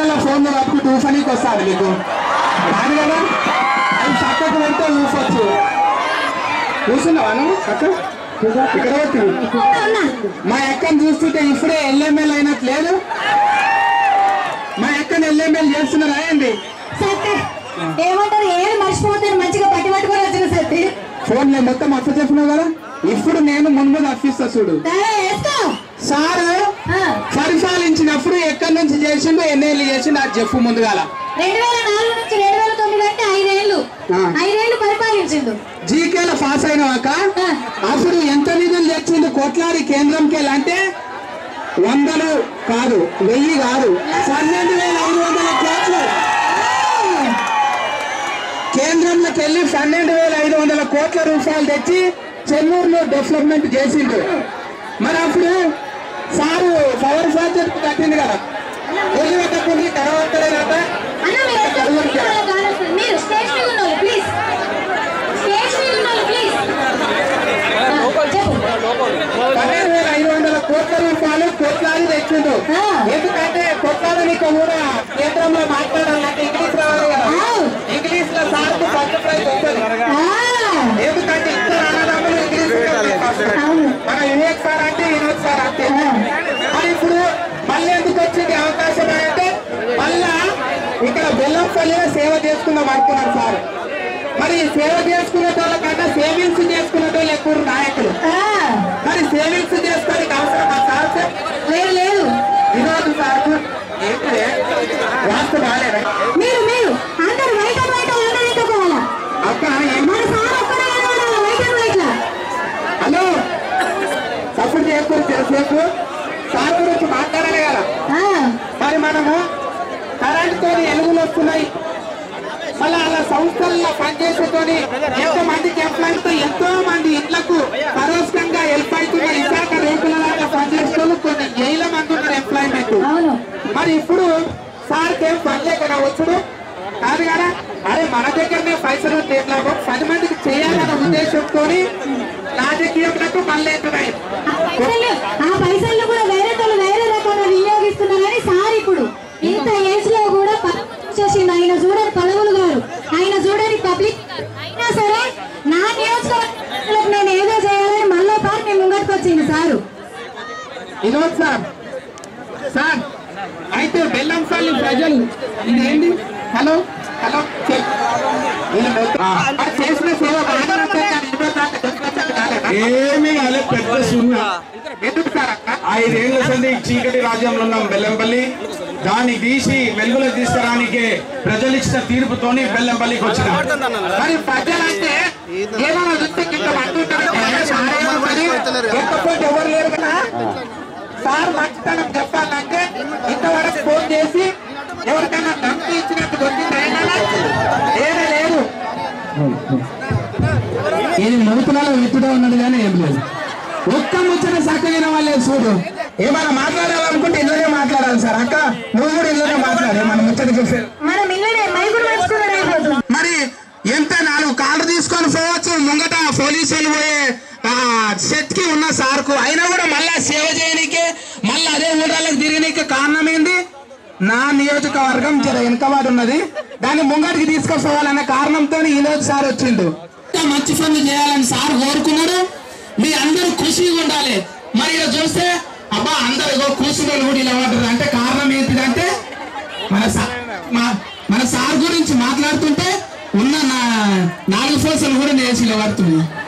Phone పట్టుకు టూఫనీకి వస్తాడు మీకు రాదు కదా అది చక్కకు పెడితే ఊసొచ్చు కూర్చున్నావా నువ్వు అక్క ఇక్కడ పెట్టి మా అక్కని చూస్తుంటే ఇప్పుడే ఎల్ఎంఎల్ అయినట్టు లేదు మా అక్కని ఎల్ఎంఎల్ చేస్తున్నారా ఏంది సత్తే ఏమంటారు ఏది మర్చిపోతాను మంచిగా పట్టి పట్టుకొని వచ్చిన సత్తి ఫోన్ నేను మొత్తం అప్ప చెప్పినావు కదా ఇప్పుడు నేను మున్ముందు అప్పిస్తా చూడు వేసుకో సారు ఆ, పరిపాలించినప్పుడు ఎక్కడి నుంచి చేసిండు ఎన్నేళ్ళు చేసిండు అది చెప్పు ముందుగాల రెండు వేల నాలుగు నుంచి రెండు వేల తొమ్మిది అంటే ఐదేళ్లు ఆ. ఐదేళ్లు పరిపాలించిండు జీకేలో పాస్ అయినావాక ఆ. అప్పుడు ఎంత నిధులు తెచ్చింది కోట్లాది కేంద్రంకి అంటే వందలు కాదు వెయ్యి కాదు పన్నెండు వేల ఐదు వందల కోట్లు కేంద్రంలోకి వెళ్ళి పన్నెండు వేల ఐదు వందల కోట్ల రూపాయలు తెచ్చి చెన్నూరులో డెవలప్మెంట్ చేసిండు మరి అప్పుడు సారు పవర్ ప్రాజెక్ట్ కట్టింది కదా వెళ్ళి పెట్టకుండా కరవక్కడే కదా అన్న మీరు ఎక్కడ కూర్చున్నారో కానొస్తుంది. మీరు స్టేజ్ మీద ఉన్నారు ప్లీజ్ స్టేజ్ మీద ఉన్నారు ప్లీజ్ చెప్పు పన్నెండు వేల ఐదు వందల కోట్ల రూపాయలు కోట్లాది తెచ్చిండు ఆ. ఎందుకంటే కొట్లాడనికి కూడా కేంద్రంలో మాట్లాడాలంటే ఇంగ్లీష్ రావాలి కదా ఆ. ఇంగ్లీష్ లో సార్కు ఫస్ట్ ప్రైజ్ వస్తుంది ఆ, ఎందుకంటే ఇద్దరు అన్నదమ్ములు ఇంగ్లీష్ లో ఫస్ట్ అవును మన వివేక్ సార్ అంటే వినోద్ సార్ అంటే మరి ఇప్పుడు మళ్ళీ ఎందుకు వచ్చింది అవకాశం అంటే మళ్ళా ఇక్కడ బెల్లంపల్లిలో సేవ చేసుకుందాం అనుకున్నారు సార్ మరి ఈ సేవ చేసుకునే వాళ్ళకన్నా సేవింగ్స్ చేసుకునే వాళ్ళు ఎక్కువ నాయకులు ఆ, మరి సేవింగ్స్ చేసుకోనికి అవసరం ఆ సార్ సార్ లేదు లేదు వినోద్ సార్ ఏంటి వాస్తు బాగాలేదా మీరు మీరు అందరు వైట్ అండ్ వైట్ అందరూ ఎత్తుకోవాలా అక్క ఏం మన సార్ ఒక్కడే కనబడాలి వైట్ అండ్ వైట్ లా హలో సపోర్ట్ చేసుకొని తెలిసేపు సార్ గురించి మాట్లాడాలి కదా ఆ, మరి మనము కరెంట్తో ఎలుగులు వస్తున్నాయి మళ్ళీ అలా సంస్థల్లో పనిచేసేతోని ఎంతో మందికి ఎంప్లాయ్మెంట్ ఎంతో మంది ఇళ్లకు పరోక్షంగా హెల్ప్ అవుతున్నారు విశాఖ రేకుల లాగా పనిచేస్తూ కొన్ని వేల మంది ఉన్నారు ఎంప్లాయ్మెంట్ అవును మరి ఇప్పుడు సార్కి ఏం పని లేకుండా వచ్చుడు కాదు కదా అరే మన దగ్గరనే పైసలు తీర్లాభం పది మందికి చేయాలన్న ఉద్దేశంతో రాజకీయంలో మళ్ళీ ఎత్తున్నాయి ఆ పైసలు ఆ పైసలు కూడా వేరే వాళ్ళు వేరే రకంగా వినియోగిస్తున్నారని సార్ ఇప్పుడు ఇంత ఏజ్ లో కూడా పదవులు చూసేసిండు ఆయన చూడని పదవులు గారు ఆయన చూడని పబ్లిక్ అయినా సరే నా నియోజకవర్గంలో నేను ఏదో చేయాలని మళ్ళీ పాటు మేము ముంగట్టుకు వచ్చింది సారు వినోద్ సార్ సార్ అయితే బెల్లంపల్లి ప్రజలు ఇదేంటి హలో హలో చెక్. వీళ్ళు మొత్తం- ఆ, చేసిన సేవ బాగానే ఉంటుంది కానీ వినోద్ సార్ డెవలప్మెంట్ కాలేదా? ఏమీ కాలే పెద్ద సున్నా ఎందుకు సార్ అక్క ఐదేళ్ల సంది చీకటి రాజ్యంలో ఉన్నాం బెల్లంపల్లి దాన్ని తీసి వెలుగులోకి తీసుకురానికే ప్రజలు ఇచ్చిన తీర్పుతోని బెల్లంపల్లికి వచ్చిన మరి ప్రజలంటే ఏమైనా చూస్తే కింద అంటుంటారు సార్ ఏమవుతుంది ఎక్కపోతే ఎవరు లేరు కదా సార్ మంచితనం చెప్పాలంటే ఇంతవరకు ఫోన్ చేసి ఎవరికైనా ధమ్కి ఇచ్చినట్టు దొరికింది ఏమీ లేదు ఇది నూతులలో విత్తుడే ఉన్నది కానీ ఏం లేదు ఒక్క ముచ్చట చక్కగిన వాళ్ళే చూడు ఏమైనా మాట్లాడాలనుకుంటే ఇందులోనే మాట్లాడాలి సార్ అక్క నువ్వు కూడా ఇందులోనే మాట్లాడు ఏమైనా ముచ్చట చూసే మనం ఇల్లనే మైకులు వేసుకున్నాడు అయిపోతుంది మరి ఎంత నాలుగు కార్డు తీసుకొని పోవచ్చు ముంగట పోలీసులు పోయే ఆ సెట్ కి ఉన్న సార్కు అయినా కూడా మళ్ళా సేవ చేయనీకే మళ్ళీ అదే ఊళ్ళకి తిరిగినీకే కారణం ఏంది నా నియోజకవర్గం జర వెనకబాటు ఉన్నది దాన్ని ముంగటికి తీసుకుపోవాలనే కారణంతో ఈ రోజు సార్ వచ్చిండు ఇంకా మంచి పనులు చేయాలని సార్ కోరుకున్నాడు మీ అందరూ ఖుషిగా ఉండాలి మరి ఇలా చూస్తే అబ్బా అందరు ఇగో కూర్చుని కూడా ఇలా పడ్డారు అంటే కారణం ఏంటిదంటే మన సా- మా- మన సార్ గురించి మాట్లాడుతుంటే ఉన్న నా నాలుగు ఫోర్సులు కూడా నేసి ఇలా పడుతుంది